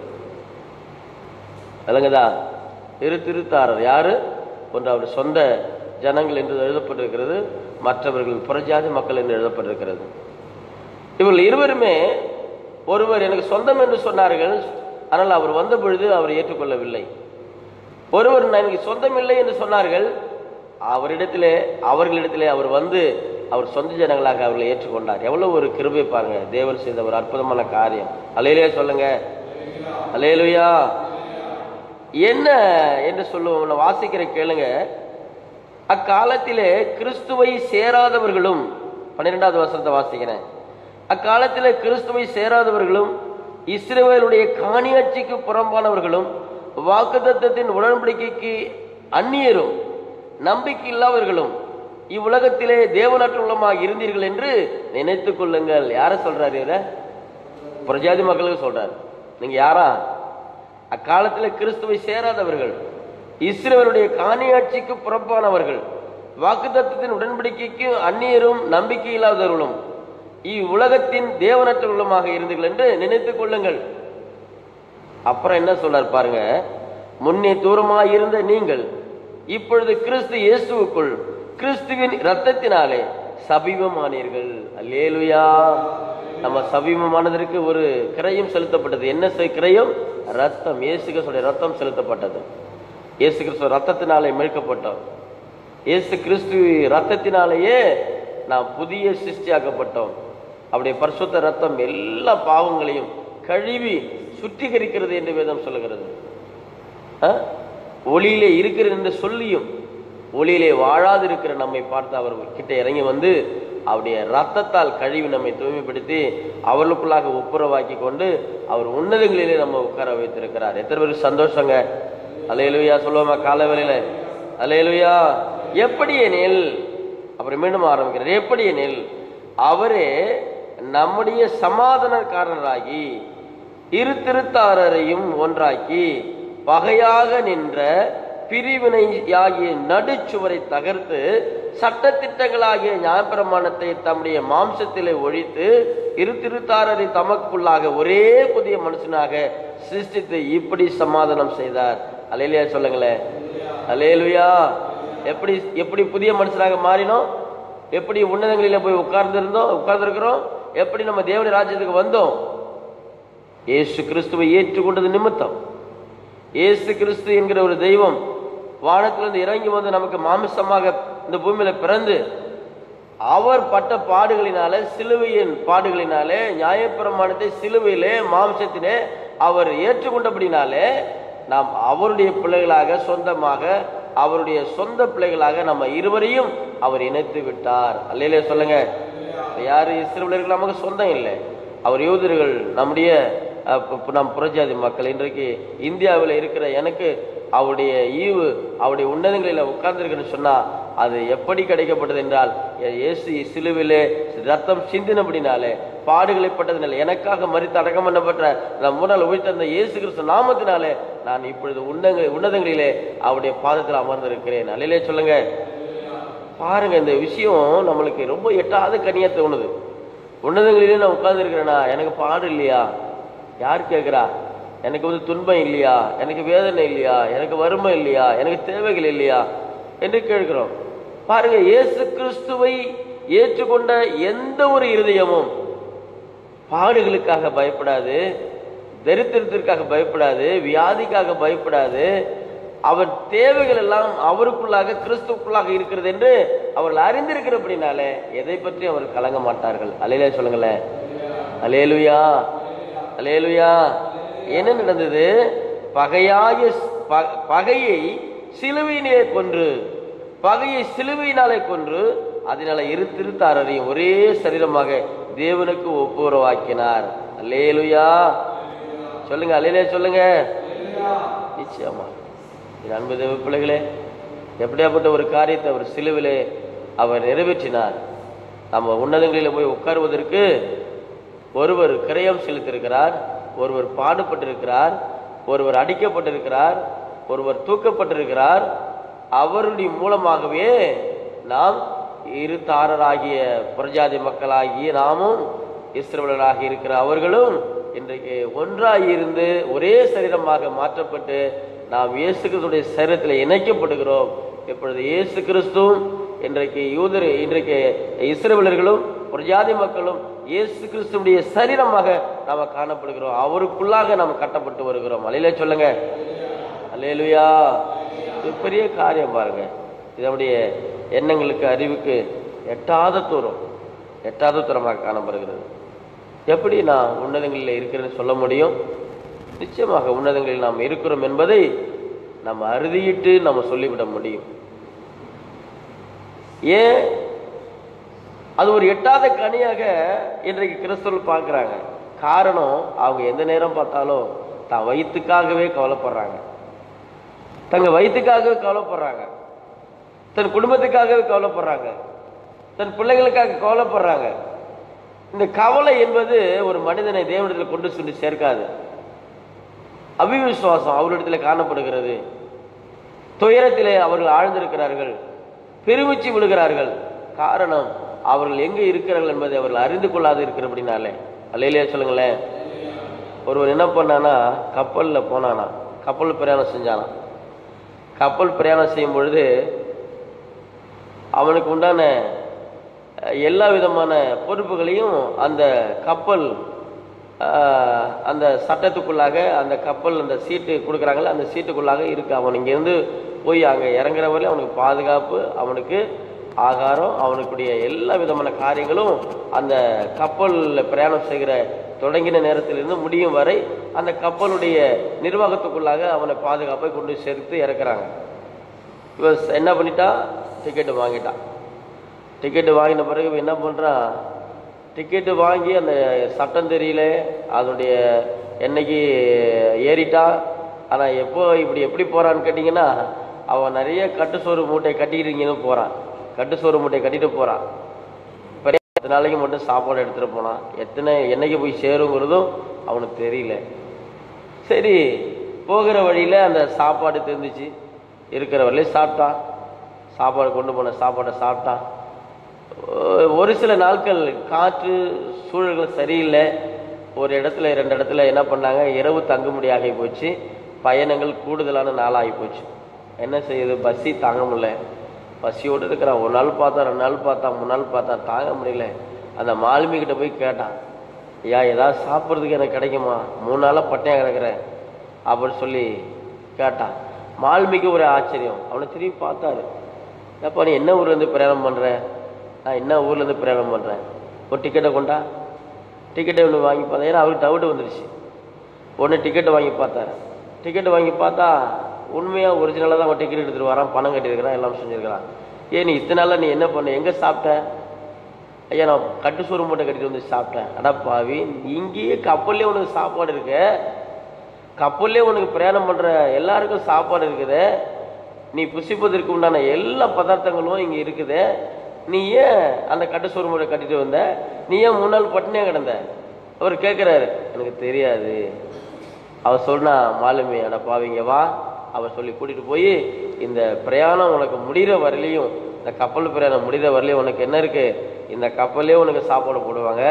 விளங்குதா இரு திருத்தாரர் யாரு ஒன்று அவர் சொந்த ஜனங்கள் என்று எழுதப்பட்டிருக்கிறது மற்றவர்கள் புறஜாதி மக்கள் என்று எழுதப்பட்டிருக்கிறது இவர்கள் இருவருமே ஒருவர் எனக்கு சொந்தம் என்று சொன்னார்கள் ஆனால் அவர் வந்த பொழுது அவர் ஏற்றுக்கொள்ளவில்லை ஒருவர் நான் எனக்கு சொந்தம் இல்லை என்று சொன்னார்கள் அவரிடத்திலே அவர்களிடத்திலே அவர் வந்து அவர் சொந்த ஜனங்களாக அவர்களை ஏற்றுக்கொண்டார் எவ்வளவு ஒரு கிருபை பாருங்க தேவன் செய்த ஒரு அற்புதமான காரியம் அலையிலே சொல்லுங்க அலையலுயா என்ன என்று சொல்லுவோம் நான் வாசிக்கிற கேளுங்க அக்காலத்திலே கிறிஸ்துவை சேராதவர்களும் பன்னிரெண்டாவது வசனத்தை வாசிக்கிறேன் அக்காலத்திலே கிறிஸ்துவை சேராதவர்களும் இஸ்ரவேலுடைய காணியாட்சிக்கு புறம்பானவர்களும் வாக்குத்தத்தத்தின் உடன்படிக்கைக்கு அந்நியரும் நம்பிக்கை இல்லாதவர்களும் இவ்வுலகத்திலே தேவனற்றுள்ளமாக இருந்தீர்கள் என்று நினைத்துக் கொள்ளுங்கள் யார சொல்றாரு இவர பிரஜாதி மக்களுக்கு சொல்றாரு நீங்க யாரா அக்காலத்தில் கிறிஸ்துவை சேராதவர்கள் இஸ்ரவேலுடைய காணியாட்சிக்கு புறம்பானவர்கள் வாக்குத்தத்தத்தின் உடன்படிக்கைக்கு அந்நியரும் நம்பிக்கை இல்லாதவர்களும் இவ்வுலகத்தின் தேவனற்றவர்களுமாக இருந்தீர்கள் என்று நினைத்துக் கொள்ளுங்கள் அப்புறம் என்ன சொல்றார் பாருங்க முன்னே தூரமாய் இருந்த நீங்கள் இப்பொழுது கிறிஸ்து இயேசுவுக்குள் கிறிஸ்துவின் இரத்தத்தினாலே சபீபமானீர்கள் அல்லேலுயா நம்ம சபீபமானதற்கு ஒரு கிரயம் செலுத்தப்பட்டது என்ன செ- கிரயம் ரத்தம் இயேசு கிறிஸ்துடைய ரத்தம் செலுத்தப்பட்டது இயேசு கிறிஸ்து ரத்தத்தினாலே மீட்கப்பட்டோம் இயேசு கிறிஸ்து ரத்தத்தினாலேயே நாம் புதிய சிருஷ்டியாக்கப்பட்டோம் அவருடைய பரிசுத்த ரத்தம் எல்லா பாவங்களையும் கழுவி சுத்திகரிக்கிறது என்று வேதம் சொல்லுகிறது ஆ? ஒளியிலே இருக்கிற என்று சொல்லியும் ஒளியிலே வாழாதிருக்கிற நம்மை பார்த்து அவர் கிட்ட இறங்கி வந்து அவருடைய ரத்தத்தால் கழுவி நம்மை தூய்மைப்படுத்தி அவர்களுக்குள்ளாக ஒப்புரவாக்கி கொண்டு அவர் உன்னதங்களிலே நம்ம உட்கார வைத்திருக்கிறார் எத்தனை பேருக்கு சந்தோஷங்க அலையலுயா சொல்லுவோமா காலவேளையில அலையலுயா எப்படி எனில் அப்புறம் மீண்டும் ஆரம்பிக்கிறார் எப்படி எனில் அவரே நம்முடைய சமாதானக்காரராகி இரு திருத்தாரரையும் ஒன்றாக்கி பகையாக நின்ற பிரிவினையாகிய நடுச்சுவரை தகர்த்து சட்டத்திட்டங்களாகிய ஞானப்பிரமாணத்தை தம்முடைய மாம்சத்திலே ஒழித்து இரு திருத்தாரரை தமக்குள்ளாக ஒரே புதிய மனுஷனாக சிருஷ்டித்து இப்படி சமாதானம் செய்தார் அலையிலையா சொல்லுங்களேன் அலேலுயா எப்படி எப்படி புதிய மனுஷனாக மாறினோம் எப்படி உன்னதங்களில போய் உட்கார்ந்திருந்தோம் உட்கார்ந்திருக்கிறோம் எப்படி நம்ம தேவனுடைய ராஜ்யத்துக்கு வந்தோம் இயேசு கிறிஸ்துவை ஏற்றுக்கொண்டது நிமித்தம் இயேசு கிறிஸ்து என்கிற ஒரு தெய்வம் வானத்திலிருந்து இறங்கி வந்து நமக்கு மாமிசமாக இந்த பூமியில பிறந்து அவர் பட்ட பாடுகளினாலே சிலுவையின் பாடுகளினாலே நியாயப்பிரமாணத்தை சிலுவையிலே மாம்சத்திலே அவர் ஏற்றுக்கொண்டபடினாலே நாம் அவருடைய பிள்ளைகளாக சொந்தமாக அவருடைய சொந்த பிள்ளைகளாக நம்ம இருவரையும் அவர் இணைத்து விட்டார் அல்லையிலே சொல்லுங்க யாரு இஸ்ரவேலர்கள் நமக்கு சொந்தம் இல்லை அவர் யூதர்கள் நம்முடைய அஹ், பு- பு- நம் புறஜாதி மக்கள் இன்றைக்கு இந்தியாவில் இருக்கிற எனக்கு அவருடைய ஈவு அவருடைய உன்னதங்களில் உட்கார்ந்துருக்குன்னு சொன்னா அது எப்படி கிடைக்கப்பட்டது என்றால் எ- இயேசு சிலுவிலே ரத்தம் சிந்தினபடினாலே பாடுகளை பட்டதினாலே எனக்காக மறித்து அடக்கம் பண்ணப்பட்ட நம் முன்னால் உயிர்த்த அந்த இயேசு கிறிஸ்து நாமத்தினாலே நான் இப்பொழுது உன்னங்க உன்னதங்களிலே அவருடைய பாதத்தில் அமர்ந்திருக்கிறேன் அல்லையிலே சொல்லுங்க பாருங்க இந்த விஷயம் நம்மளுக்கு ரொம்ப எட்டாத கனியா தோணுது உன்னதங்களிலே நான் உட்கார்ந்து இருக்கிறேனா எனக்கு பாடு இல்லையா யார் கேட்குறா எனக்கு வந்து துன்பம் இல்லையா எனக்கு வேதனை இல்லையா எனக்கு வறுமை இல்லையா எனக்கு தேவைகள் இல்லையா என்று கேட்கிறோம் பாருங்க இயேசு கிறிஸ்துவை ஏற்றுக்கொண்ட எந்த ஒரு இருதயமும் பாடுகளுக்காக பயப்படாது தரித்திரத்திற்காக பயப்படாது வியாதிக்காக பயப்படாது அவன் தேவைகள் எல்லாம் அவருக்குள்ளாக கிறிஸ்துக்குள்ளாக இருக்கிறது என்று அவர்கள் அறிந்திருக்கிறபடினாலே எதை பற்றி அவர் கலங்க மாட்டார்கள் அலையிலே சொல்லுங்களேன் அலேலுயா அலேலுயா என்ன நடந்தது பகையாய ப- பகையை சிலுவையிலே கொன்று பகையை சிலுவையினாலே கொன்று அதனால இரு திருத்தாரரையும் ஒரே சரீரமாக தேவனுக்கு ஒப்புரவாக்கினார் அல்லேலுயா சொல்லுங்க அல்லேலே சொல்லுங்க நிச்சயமா இது அன்பு தேவ பிள்ளைகளே எப்படியாப்பட்ட ஒரு காரியத்தை அவர் சிலுவிலே அவர் நிறைவேற்றினார் நம்ம உன்னதங்களில் போய் உட்காருவதற்கு ஒருவர் கிரயம் செலுத்தியிருக்கிறார் ஒருவர் பாடுபட்டிருக்கிறார் ஒருவர் அடிக்கப்பட்டிருக்கிறார் ஒருவர் தூக்கப்பட்டிருக்கிறார் அவருடைய மூலமாகவே நாம் இரு தாரராகிய பிரஜாதி மக்களாகிய நாமும் இஸ்ரவேலராக இருக்கிற அவர்களும் இன்றைக்கு ஒன்றாய் இருந்து ஒரே சரீரமாக மாற்றப்பட்டு நாம் இயேசு கிறிஸ்துடைய சரீரத்தில் இணைக்கப்படுகிறோம் இப்பொழுது இயேசு கிறிஸ்துவும் இன்றைக்கு யூதர் இன்றைக்கு இஸ்ரவேலர்களும் பிரஜாதி மக்களும் இயேசு கிறிஸ்துடைய சரீரமாக நாம காணப்படுகிறோம் அவருக்குள்ளாக நாம் கட்டப்பட்டு வருகிறோம் அலையிலே சொல்லுங்க அல்லேலுயா இது பெரிய காரியம் பாருங்க இது நம்முடைய எண்ணங்களுக்கு அறிவுக்கு எட்டாத தூரம் எட்டாத தூரமாக காணப்படுகிறது எப்படி நான் உன்னதங்களில் இருக்கிறேன்னு சொல்ல முடியும் நிச்சயமாக உன்னதங்களில் நாம் இருக்கிறோம் என்பதை நம்ம அறுதியிட்டு நம்ம சொல்லிவிட முடியும் ஏன் அது ஒரு எட்டாத கனியாக இன்றைக்கு கிறிஸ்தவர்கள் பார்க்குறாங்க காரணம் அவங்க எந்த நேரம் பார்த்தாலும் தான் வயிற்றுக்காகவே கவலைப்படுறாங்க தங்க வயிற்றுக்காகவே கவலைப்படுறாங்க தன் குடும்பத்துக்காகவே கவலைப்படுறாங்க தன் பிள்ளைகளுக்காக கவலைப்படுறாங்க இந்த கவலை என்பது ஒரு மனிதனை தேவனிடத்தில் கொண்டு சொல்லி சேர்க்காது அவிவிசுவாசம் அவரிடத்தில் காணப்படுகிறது துயரத்திலே அவர்கள் ஆழ்ந்திருக்கிறார்கள் பெருமிச்சு விழுகிறார்கள் காரணம் அவர்கள் எங்கே இருக்கிறார்கள் என்பதை அவர்கள் அறிந்து கொள்ளாது இருக்கிறபடினாலே அல்லையிலேயே சொல்லுங்களேன் ஒருவன் என்ன பண்ணானா கப்பலில் போனானா கப்பல் பிரயாணம் செஞ்சானா கப்பல் பிரயாணம் செய்யும் பொழுது அவனுக்கு உண்டான அஹ், எல்லா விதமான பொறுப்புகளையும் அந்த கப்பல் அஹ், அந்த சட்டத்துக்குள்ளாக அந்த கப்பல் அந்த சீட்டு கொடுக்குறாங்கல்ல அந்த சீட்டுக்குள்ளாக இருக்கு அவன் இங்கேருந்து போய் அங்கே இறங்குற வரையும் அவனுக்கு பாதுகாப்பு அவனுக்கு ஆகாரம் அவனுக்குடைய எல்லா விதமான காரியங்களும் அந்த கப்பலில் பிரயாணம் செய்கிற தொடங்கின நேரத்திலிருந்து முடியும் வரை அந்த கப்பலுடைய நிர்வாகத்துக்குள்ளாக அவனை பாதுகாப்பை கொண்டு சேர்த்து இறக்குறாங்க இவன் என்ன பண்ணிட்டான் டிக்கெட்டு வாங்கிட்டான் டிக்கெட்டு வாங்கின பிறகு இவன் என்ன பண்ணுறான் டிக்கெட்டு வாங்கி அந்த சட்டம் தெரியல அதனுடைய என்னைக்கு ஏறிட்டான் ஆனால் எப்போ இப்படி எப்படி போகிறான்னு கேட்டிங்கன்னா அவன் நிறைய கட்டு சோறு மூட்டை கட்டிக்கிட்டு இங்கேருந்து போகிறான் கட்டு சோறு மூட்டை கட்டிட்டு போகிறான் எத்தனை நாளைக்கு மட்டும் சாப்பாடு எடுத்துகிட்டு போனான் எத்தனை என்னைக்கு போய் சேருங்கிறதும் அவனுக்கு தெரியல சரி போகிற வழியில் அந்த சாப்பாடு தெரிஞ்சிச்சு இருக்கிற வரையிலும் சாப்பிட்டான் சாப்பாடு கொண்டு போன சாப்பாடை சாப்பிட்டான் ஒ- ஒரு சில நாட்கள் காற்று சூழல்கள் சரியில்லை ஒரு இடத்துல ரெண்டு இடத்துல என்ன பண்ணாங்க இரவு தங்கும்படியாகி போச்சு பயணங்கள் கூடுதலான நாளாகி போச்சு என்ன செய்யுது பஸ்ஸி தாங்க முடியல பசியோடு இருக்கிறான் ஒரு நாள் பார்த்தா ரெண்டு நாள் பார்த்தா மூணு நாள் பார்த்தா தாங்க முடியல அந்த மாலுமி கிட்ட போய் கேட்டான் ஐயா ஏதாவது சாப்பிட்றதுக்கு எனக்கு கிடைக்குமா மூணு நாளாக பட்டையாக கிடக்குறேன் அப்படின்னு சொல்லி கேட்டான் மாலுமிக்கு ஒரு ஆச்சரியம் அவனை திரும்பி பார்த்தாரு ஏப்பா நீ என்ன ஊர்லேருந்து பிரயாணம் பண்ணுற நான் என்ன ஊர்லேருந்து பிரயாணம் பண்ணுறேன் ஒரு டிக்கெட்டை கொண்டா டிக்கெட்டை ஒன்று வாங்கி பார்த்தா ஏன்னா அவருக்கு டவுட் வந்துருச்சு ஒன்று டிக்கெட்டை வாங்கி பார்த்தாரு டிக்கெட்டை வாங்கி பார்த்தா உண்மையாக ஒரிஜினலாக தான் அவன் டிக்கெட் எடுத்துகிட்டு வரான் பணம் கட்டியிருக்கிறான் எல்லாம் செஞ்சுருக்கிறான் ஏன் நீ இத்தனை நாளில் நீ என்ன பண்ண எங்கே சாப்பிட்ட ஐயா நான் கட்டு சோறு மூட்டை கட்டிட்டு வந்து சாப்பிட்டேன் அடா பாவி இங்கேயே கப்பல்லே உனக்கு சாப்பாடு இருக்கு கப்பல்லே உனக்கு பிரயாணம் பண்ணுற எல்லாருக்கும் சாப்பாடு இருக்குது நீ புசிப்பதற்கு உண்டான எல்லா பதார்த்தங்களும் இங்கே இருக்குது நீ ஏன் அந்த கட்டு சோறு மூட்டை கட்டிட்டு வந்த நீ ஏன் மூணு நாள் பட்டினியாக கிடந்த அவர் கேட்குறாரு எனக்கு தெரியாது அவர் சொன்னா மாலுமி அட பாவிங்க வா அவர் சொல்லி கூட்டிட்டு போய் இந்த பிரயாணம் உனக்கு முடிகிற வரலையும் இந்த கப்பல் பிரயாணம் முடிகிற வரலையும் உனக்கு என்ன இருக்கு இந்த கப்பல்லே உனக்கு சாப்பாடு போடுவாங்க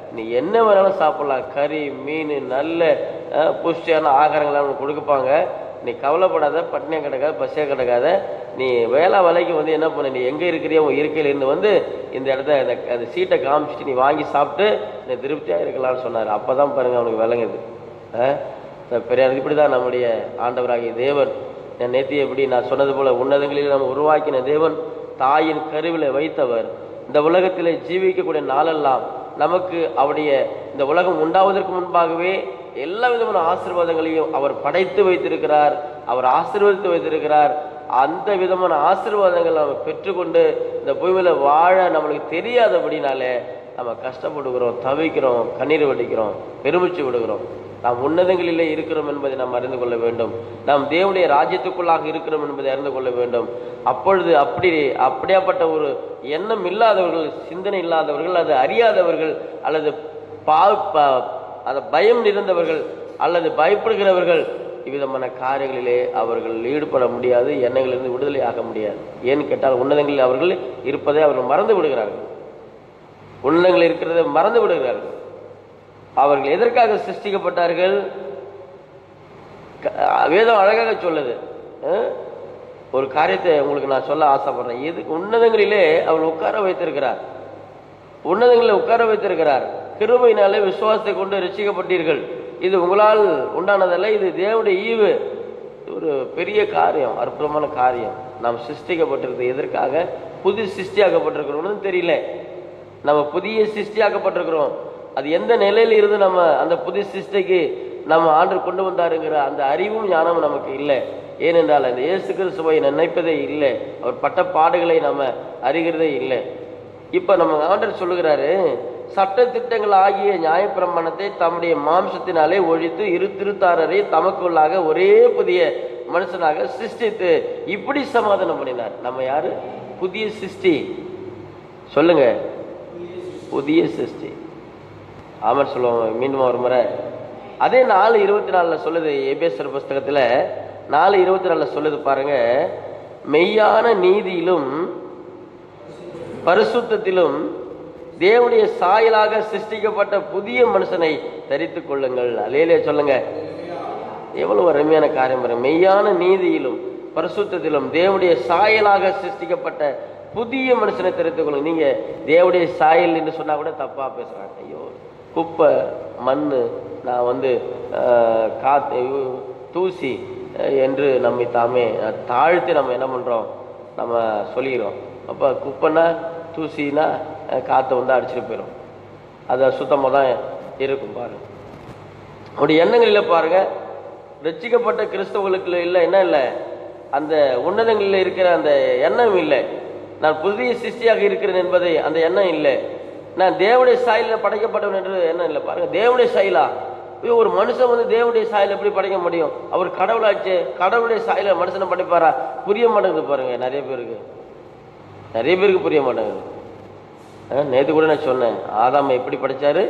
நீ என்ன வேணாலும் சாப்பிடலாம் கறி மீன் நல்ல அஹ், புஷ்டியான ஆகாரங்கள் உனக்கு கொடுப்பாங்க நீ கவலைப்படாத பட்டினியாக கிடக்காத பசியாக கிடக்காத நீ வேலை வேலைக்கு வந்து என்ன பண்ண நீ எங்கே இருக்கிறியோ உன் இருக்கையில இருந்து வந்து இந்த இடத்த அந்த அந்த சீட்டை காமிச்சிட்டு நீ வாங்கி சாப்பிட்டு நீ திருப்தியாக இருக்கலாம்னு சொன்னார் அப்போ தான் பாருங்க அவனுக்கு விளங்குது அஹ், இந்த பெரியார் இப்படி தான் நம்முடைய ஆண்டவராகிய தேவன் நான் நேத்தி எப்படி நான் சொன்னது போல உன்னதங்களில் நம்ம உருவாக்கின தேவன் தாயின் கருவில வைத்தவர் இந்த உலகத்திலே ஜீவிக்கக்கூடிய நாளெல்லாம் நமக்கு அவருடைய இந்த உலகம் உண்டாவதற்கு முன்பாகவே எல்லா விதமான ஆசீர்வாதங்களையும் அவர் படைத்து வைத்திருக்கிறார் அவர் ஆசீர்வதித்து வைத்திருக்கிறார் அந்த விதமான ஆசீர்வாதங்கள் நம்ம பெற்றுக்கொண்டு இந்த பூமியில வாழ நம்மளுக்கு தெரியாதபடினாலே நம்ம கஷ்டப்படுகிறோம் தவிக்கிறோம் கண்ணீர் வடிக்கிறோம் பெருமிச்சு விடுகிறோம் நாம் உன்னதங்களிலே இருக்கிறோம் என்பதை நாம் அறிந்து கொள்ள வேண்டும் நாம் தேவனுடைய ராஜ்யத்துக்குள்ளாக இருக்கிறோம் என்பதை அறிந்து கொள்ள வேண்டும் அப்பொழுது அப்படி அப்படியாப்பட்ட ஒரு எண்ணம் இல்லாதவர்கள் சிந்தனை இல்லாதவர்கள் அது அறியாதவர்கள் அல்லது பா ப- அந்த பயம் நிறைந்தவர்கள் அல்லது பயப்படுகிறவர்கள் இவ்விதமான காரியங்களிலே அவர்கள் ஈடுபட முடியாது எண்ணங்களிலிருந்து விடுதலை ஆக முடியாது ஏன்னு கேட்டால் உன்னதங்களில் அவர்கள் இருப்பதை அவர்கள் மறந்து விடுகிறார்கள் உன்னதங்கள் இருக்கிறதை மறந்து விடுகிறார்கள் அவர்கள் எதற்காக சிருஷ்டிக்கப்பட்டார்கள் க- வேதம் அழகாக சொல்லுது அஹ்? ஒரு காரியத்தை உங்களுக்கு நான் சொல்ல ஆசைப்படுறேன் எது உன்னதங்களிலே அவர் உட்கார வைத்திருக்கிறார் உன்னதங்களில் உட்கார வைத்திருக்கிறார் கிருபையினாலே விசுவாசத்தை கொண்டு ரசிக்கப்பட்டீர்கள் இது உங்களால் உண்டானதல்ல இது தேவனுடைய ஈவு இது ஒரு பெரிய காரியம் அற்புதமான காரியம் நாம் சிருஷ்டிக்கப்பட்டிருக்கிறது எதற்காக புது சிருஷ்டியாக்கப்பட்டிருக்கிறோம்னு தெரியல நம்ம புதிய சிருஷ்டியாக்கப்பட்டிருக்கிறோம் அது எந்த நிலையில இருந்து நம்ம அந்த புது சிருஷ்டிக்கு நம்ம ஆண்டு கொண்டு வந்தாருங்கிற அந்த அறிவும் ஞானமும் நமக்கு இல்லை ஏனென்றால் அந்த இயேசு கிறிஸ்துவை நினைப்பதே இல்லை அவர் பட்ட பாடுகளை நம்ம அறிகிறதே இல்லை இப்ப நம்ம ஆண்டர் சொல்லுகிறாரு சட்ட திட்டங்கள் ஆகிய நியாயப்பிரமாணத்தை தம்முடைய மாம்சத்தினாலே ஒழித்து இரு திருத்தாரரை தமக்குள்ளாக ஒரே புதிய மனுஷனாக சிருஷ்டித்து இப்படி சமாதானம் பண்ணினார் நம்ம யாரு புதிய சிருஷ்டி சொல்லுங்க புதிய சிருஷ்டி ஆமர் சொல்லுவாங்க மீண்டும் ஒரு முறை அதே நாலு இருபத்தி நாலுல சொல்லுது எபேசர் புஸ்தகத்துல நாலு இருபத்தி நாலுல சொல்லுது பாருங்க மெய்யான நீதியிலும் பரிசுத்தத்திலும் தேவனுடைய சாயலாக சிருஷ்டிக்கப்பட்ட புதிய மனுஷனை தரித்துக் கொள்ளுங்கள் அலேலே சொல்லுங்க எவ்வளவு அருமையான காரியம் பாருங்க மெய்யான நீதியிலும் பரிசுத்தத்திலும் தேவனுடைய சாயலாக சிருஷ்டிக்கப்பட்ட புதிய மனுஷனை தெரித்துக் கொள்ளுங்க நீங்க தேவனுடைய சாயல் என்று சொன்னா கூட தப்பா பேசுறாங்க ஐயோ குப்பை மண்ணு நான் வந்து ஆஹ், காத்து தூசி அஹ், என்று நம்மை தாமே அஹ், தாழ்த்தி நம்ம என்ன பண்றோம் நம்ம சொல்லிக்கிறோம் அப்போ குப்பைன்னா தூசினா அஹ், காத்து வந்து அடிச்சுட்டு போயிடும் அது சுத்தமாக தான் இருக்கும் பாருங்க அவருடைய எண்ணங்களில் பாருங்க ரட்சிக்கப்பட்ட கிறிஸ்தவர்களுக்கு இல்லை என்ன இல்லை அந்த உன்னதங்களில் இருக்கிற அந்த எண்ணம் இல்லை நான் புதிய சிருஷ்டியாக இருக்கிறேன் என்பதை அந்த எண்ணம் இல்லை நான் தேவனுடைய சாயலில் படைக்கப்பட்டவன் என்று எண்ணம் இல்லை பாருங்க தேவனுடைய சாயலா ஐயோ, ஒரு மனுஷன் வந்து தேவனுடைய சாயல் எப்படி படைக்க முடியும் அவர் கடவுளாச்சு கடவுளுடைய சாயல மனுஷனை படைப்பாரா புரிய மாட்டேங்குது பாருங்க நிறைய பேருக்கு நிறைய பேருக்கு புரிய மாட்டேங்குது நேற்று கூட நான் சொன்னேன் ஆதாம எப்படி படைச்சாரு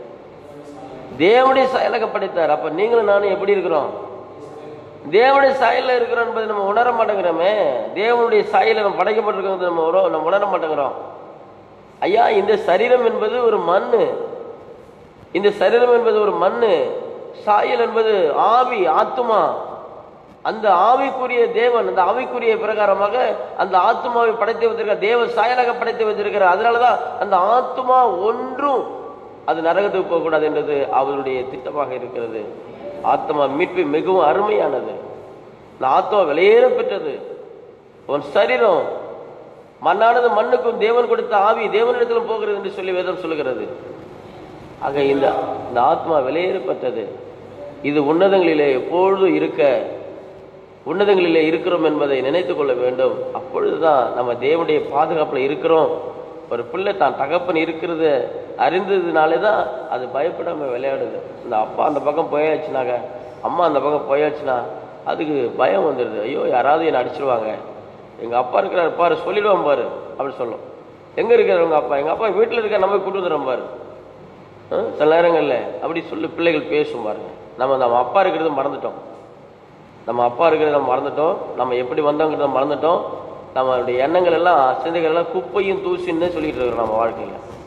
தேவனுடைய சாயலாக படைத்தார் அப்ப நீங்களும் நானும் எப்படி இருக்கிறோம் தேவனுடைய சாயல்ல இருக்கிறோம் என்பதை நம்ம உணர மாட்டேங்கிறோமே தேவனுடைய சாயல நம்ம படைக்கப்பட்டிருக்கிறது நம்ம உணர- நம்ம உணர மாட்டேங்கிறோம் ஐயா இந்த சரீரம் என்பது ஒரு மண்ணு இந்த சரீரம் என்பது ஒரு மண்ணு சாயல் என்பது ஆவி ஆத்துமா அந்த ஆவிக்குரிய தேவன் அந்த ஆவிக்குரிய பிரகாரமாக அந்த ஆத்துமாவை படைத்து வைத்திருக்கிற தேவ சாயலாக படைத்து வைத்திருக்கிறார் அதனாலதான் அந்த ஆத்துமா ஒன்றும் அது நரகத்துக்கு போகக்கூடாது என்றது அவருடைய திட்டமாக இருக்கிறது ஆத்மா மீட்பு மிகவும் அருமையானது இந்த ஆத்மா விலையேற பெற்றது உன் சரீரம் மண்ணானது மண்ணுக்கும் தேவன் கொடுத்த ஆவி தேவனிடத்திலும் போகிறது என்று சொல்லி வேதம் சொல்லுகிறது ஆக இந்த இந்த ஆத்மா விலையேறப்பட்டது இது உன்னதங்களிலே எப்பொழுதும் இருக்க உன்னதங்களிலே இருக்கிறோம் என்பதை நினைத்துக் கொள்ள வேண்டும் அப்பொழுதுதான் நம்ம தேவனுடைய பாதுகாப்புல இருக்கிறோம் ஒரு பிள்ளை தான் தகப்பன் இருக்கிறது அறிந்ததுனாலே தான் அது பயப்படாம விளையாடுது இந்த அப்பா அந்த பக்கம் போயாச்சுனாங்க அம்மா அந்த பக்கம் போயாச்சுன்னா அதுக்கு பயம் வந்துடுது ஐயோ யாராவது என்னை அடிச்சிருவாங்க எங்க அப்பா இருக்கிறாரு பாரு சொல்லிடுவான் பாரு அப்படின்னு சொல்லும் எங்க இருக்கிறார் உங்க அப்பா எங்க அப்பா வீட்டுல இருக்க நம்ம கூட்டு வந்துடுறோம் பாரு ஆ, சில நேரங்கள்ல அப்படி சொல்லி பிள்ளைகள் பேசும் பாருங்க நம்ம நம்ம அப்பா இருக்கிறத மறந்துட்டோம் நம்ம அப்பா இருக்கிறத நம்ம மறந்துட்டோம் நம்ம எப்படி வந்தோங்கிறத மறந்துட்டோம் நம்மளுடைய எண்ணங்கள் எல்லாம் சிந்தைகள் எல்லாம் குப்பையும் தூசின்னு சொல்லிட்டு இருக்கிறோம் நம்ம வாழ்க்கையில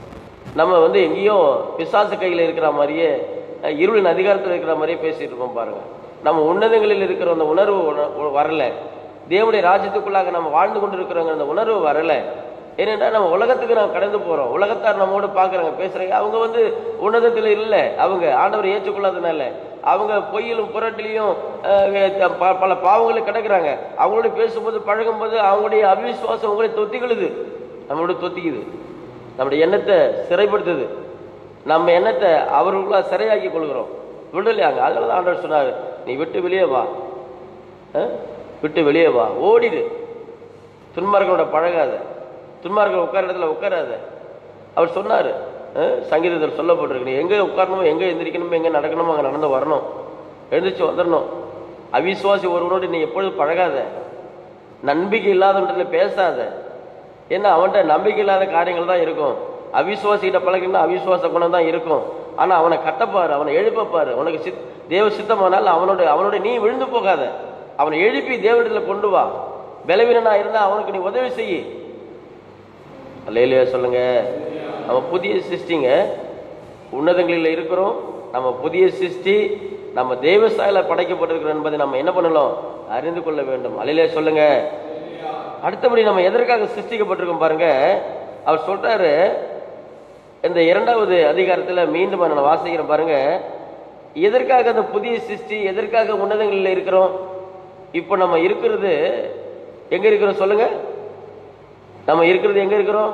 நம்ம வந்து எங்கேயோ பிசாசு கையில் இருக்கிற மாதிரியே அஹ், இருளின் அதிகாரத்தில் இருக்கிற மாதிரியே பேசிட்டு இருக்கோம் பாருங்க நம்ம உன்னதங்களில் இருக்கிற அந்த உணர்வு உண- உ- வரல தேவனுடைய ராஜ்யத்துக்குள்ளாக நம்ம வாழ்ந்து கொண்டு இருக்கிறோங்கிற அந்த உணர்வு வரல ஏனென்றா நம்ம உலகத்துக்கு நம்ம கடந்து போறோம் உலகத்தார் நம்மோட பாக்குறாங்க பேசுறாங்க அவங்க வந்து உன்னதத்தில் இல்லை அவங்க ஆண்டவர் ஏற்றுக்கொள்ளாதனால அவங்க பொய்யிலும் புரட்டிலையும் அஹ், ப- பல பாவங்களும் கிடக்குறாங்க அவங்களோட பேசும்போது பழகும்போது அவங்களுடைய அவிசுவாசம் உங்களை தொத்திக்களுது நம்மளோட தொத்திக்குது நம்முடைய எண்ணத்தை சிறைப்படுத்துது நம்ம எண்ணத்தை அவர்களுக்குள்ள சிறையாக்கி கொள்கிறோம் விடலையாங்க அதனால தான் ஆண்டவர் சொன்னார் நீ விட்டு வெளியே வா அஹ்? விட்டு வெளியே வா ஓடிடு துன்மார்க்கனோட பழகாத துன்மார்க்கன் உட்கார இடத்துல உட்காராத அவர் சொன்னார் சங்கீதத்தில் சொல்லப்பட்டிருக்கு நீ எங்கே உட்காரணுமோ எங்கே எந்திரிக்கணுமோ எங்கே நடக்கணுமோ அங்கே நடந்து வரணும் எழுந்திரிச்சு வந்துடணும் அவிசுவாசி ஒருவனோடு நீ எப்பொழுதும் பழகாத நம்பிக்கை இல்லாதவன்ல பேசாத ஏன்னா அவன்கிட்ட நம்பிக்கை இல்லாத காரியங்கள் தான் இருக்கும் அவிசுவாசிகிட்ட பழகினா அவிசுவாச குணம் தான் இருக்கும் ஆனா அவனை கட்டப்பாரு அவனை எழுப்பப்பாரு உனக்கு சித் தேவ சித்தமானால் அவனோட அவனோட நீ விழுந்து போகாத அவனை எழுப்பி தேவனிடத்துல கொண்டு வா பலவீனனா இருந்தா அவனுக்கு நீ உதவி செய்யி அல்லையிலையா சொல்லுங்க நம்ம புதிய சிருஷ்டிங்க உன்னதங்களில் இருக்கிறோம் நம்ம புதிய சிருஷ்டி நம்ம தெய்வ சாயல படைக்கப்பட்டிருக்கிறோம் என்பதை நம்ம என்ன பண்ணலாம் அறிந்து கொள்ள வேண்டும் அல்லையிலே சொல்லுங்க அடுத்தபடி நம்ம எதற்காக சிருஷ்டிக்கப்பட்டிருக்கோம் பாருங்க அவர் சொல்றாரு இந்த இரண்டாவது அதிகாரத்துல மீண்டும் நான் வாசிக்கிறேன் பாருங்க எதற்காக அந்த புதிய சிருஷ்டி எதற்காக உன்னதங்களில் இருக்கிறோம் இப்போ நம்ம இருக்கிறது எங்க இருக்கிறோம் சொல்லுங்க நம்ம இருக்கிறது எங்க இருக்கிறோம்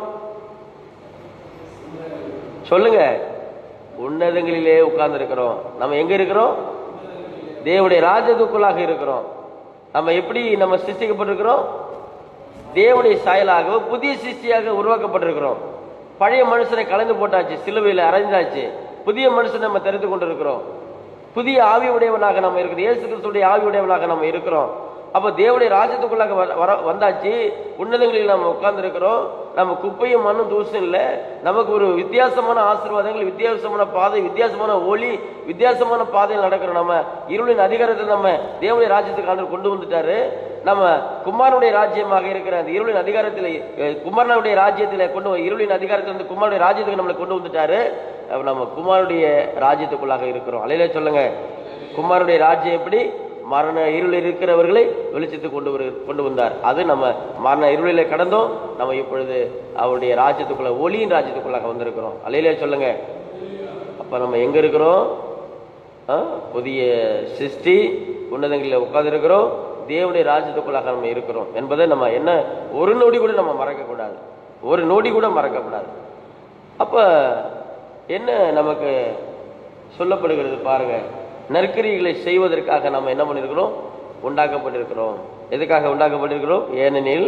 சொல்லுங்க உன்னதங்களிலே உட்கார்ந்து இருக்கிறோம் நம்ம எங்க இருக்கிறோம் தேவனுடைய ராஜ்யத்துக்குள்ளாக இருக்கிறோம் நம்ம எப்படி நம்ம சிருஷ்டிக்கப்பட்டிருக்கிறோம் தேவனுடைய சாயலாக புதிய சிருஷ்டியாக உருவாக்கப்பட்டிருக்கிறோம் பழைய மனுஷனை கலந்து போட்டாச்சு சிலுவையில் அரைஞ்சாச்சு புதிய மனுஷனை நம்ம தெரிந்து கொண்டிருக்கிறோம் புதிய ஆவி உடையவனாக நம்ம இருக்கிறோம் இயேசு கிறிஸ்துடைய ஆவி உடையவனாக நம்ம இருக்கிறோம் அப்போ தேவனுடைய ராஜ்யத்துக்குள்ளாக வர- வர வந்தாச்சு உன்னதங்களில் நம்ம உட்கார்ந்துருக்கிறோம் நம்ம குப்பையும் மண்ணும் தூசும் இல்லை நமக்கு ஒரு வித்தியாசமான ஆசீர்வாதங்கள் வித்தியாசமான பாதை வித்தியாசமான ஒளி வித்தியாசமான பாதையில் நடக்கிறோம் நம்ம இருளின் அதிகாரத்தை நம்ம தேவனுடைய ராஜ்யத்துக்கு ஆண்டு கொண்டு வந்துட்டாரு நம்ம குமாரனுடைய ராஜ்யமாக இருக்கிற அந்த இருளின் அதிகாரத்தில் அஹ், குமாரனுடைய ராஜ்யத்தில் கொண்டு வ- இருளின் அதிகாரத்தில் வந்து குமாரனுடைய ராஜ்யத்துக்கு நம்மளை கொண்டு வந்துட்டாரு அப்ப நம்ம குமாரனுடைய ராஜ்யத்துக்குள்ளாக இருக்கிறோம் அலையில சொல்லுங்க குமாரனுடைய ராஜ்யம் எப்படி மரண இருள் இருக்கிறவர்களை வெளிச்சத்துக்கு கொண்டு வரு கொண்டு வந்தார் அது நம்ம மரண இருளில கடந்தோம் நம்ம இப்பொழுது அவருடைய ராஜ்யத்துக்குள்ள ஒளியின் ராஜ்யத்துக்குள்ளாக வந்திருக்கிறோம் அலையிலே சொல்லுங்க அப்ப நம்ம எங்க இருக்கிறோம் ஆ? புதிய சிருஷ்டி உன்னதங்களில் உட்கார்ந்திருக்கிறோம் தேவனுடைய ராஜ்யத்துக்குள்ளாக நம்ம இருக்கிறோம் என்பதை நம்ம என்ன ஒரு நொடி கூட நம்ம மறக்கக்கூடாது ஒரு நொடி கூட மறக்கக்கூடாது அப்ப என்ன நமக்கு சொல்லப்படுகிறது பாருங்க நற்கரிகளை செய்வதற்காக நம்ம என்ன பண்ணியிருக்கிறோம் உண்டாக்கப்பட்டிருக்கிறோம் எதுக்காக உண்டாக்கப்பட்டிருக்கிறோம் ஏனெனில்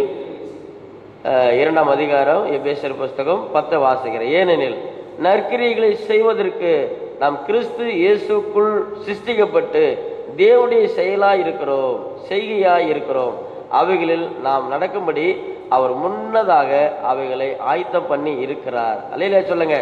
அஹ், இரண்டாம் அதிகாரம் எபேசர் புஸ்தகம் பத்தை வாசிக்கிறேன் ஏனெனில் நற்கிரியைகளை செய்வதற்கு நாம் கிறிஸ்து இயேசுக்குள் சிருஷ்டிக்கப்பட்டு தேவனுடைய செயலாய் இருக்கிறோம் செய்கையாய் இருக்கிறோம் அவைகளில் நாம் நடக்கும்படி அவர் முன்னதாக அவைகளை ஆயத்தம் பண்ணி இருக்கிறார் அல்லையில சொல்லுங்க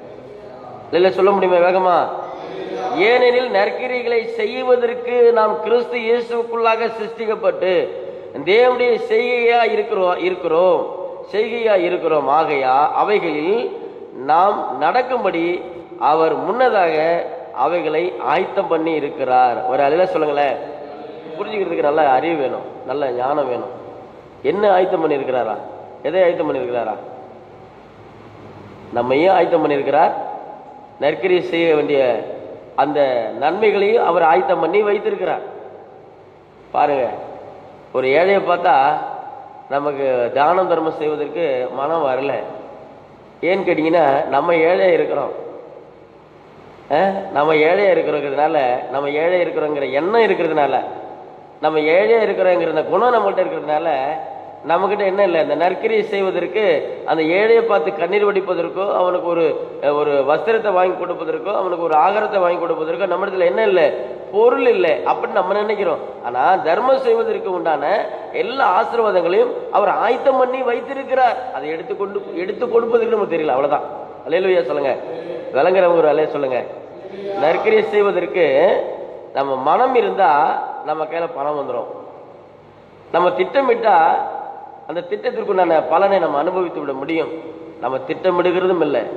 இல்ல சொல்ல முடியுமா வேகமா ஏனெனில் நற்கிரிகளை செய்வதற்கு நாம் கிறிஸ்து இயேசுக்குள்ளாக சிருஷ்டிக்கப்பட்டு தேவனுடைய செய்கையா இருக்கிறோம் இருக்கிறோம் செய்கையா இருக்கிறோம் ஆகையா அவைகளில் நாம் நடக்கும்படி அவர் முன்னதாக அவைகளை ஆயத்தம் பண்ணி இருக்கிறார் ஒரு அலையில சொல்லுங்களேன் புரிஞ்சுக்கிறதுக்கு நல்ல அறிவு வேணும் நல்ல ஞானம் வேணும் என்ன ஆயத்தம் பண்ணி இருக்கிறாரா எதை ஆயத்தம் பண்ணி இருக்கிறாரா நம்ம ஏன் ஆயத்தம் பண்ணியிருக்கிறார் நற்கரி செய்ய வேண்டிய அந்த நன்மைகளையும் அவர் ஆயத்தம் பண்ணி வைத்திருக்கிறார் பாருங்க ஒரு ஏழையை பார்த்தா நமக்கு தானம் தர்மம் செய்வதற்கு மனம் வரல ஏன்னு கேட்டீங்கன்னா நம்ம ஏழை இருக்கிறோம் அஹ், நம்ம ஏழையா இருக்கிறதுனால நம்ம ஏழை இருக்கிறோங்கிற எண்ணம் இருக்கிறதுனால நம்ம ஏழையா இருக்கிறோங்கிற அந்த குணம் நம்மகிட்ட இருக்கிறதுனால நம்மகிட்ட என்ன இல்லை இந்த நற்கிரியை செய்வதற்கு அந்த ஏழையை பார்த்து கண்ணீர் வடிப்பதற்கோ அவனுக்கு ஒரு அஹ், ஒரு வஸ்திரத்தை வாங்கி கொடுப்பதற்கோ அவனுக்கு ஒரு ஆகாரத்தை வாங்கி கொடுப்பதற்கோ நம்ம இடத்துல என்ன இல்லை பொருள் இல்லை அப்படின்னு நம்ம நினைக்கிறோம் ஆனா தர்மம் செய்வதற்கு உண்டான எல்லா ஆசீர்வாதங்களையும் அவர் ஆயத்தம் பண்ணி வைத்திருக்கிறார் அதை எடுத்துக்கொண்டு எடுத்து கொடுப்பதற்கு நமக்கு தெரியல அவ்வளவுதான் அலையலுயா சொல்லுங்க விளங்குறவங்க ஒரு அலைய சொல்லுங்க நற்கிரியை செய்வதற்கு நம்ம மனம் இருந்தா நம்ம கையில பணம் வந்துடும் நம்ம திட்டமிட்டா அந்த திட்டத்திற்குண்டான பலனை நம்ம அனுபவித்து விட முடியும் நம்ம திட்டமிடுகிறதும் இல்லை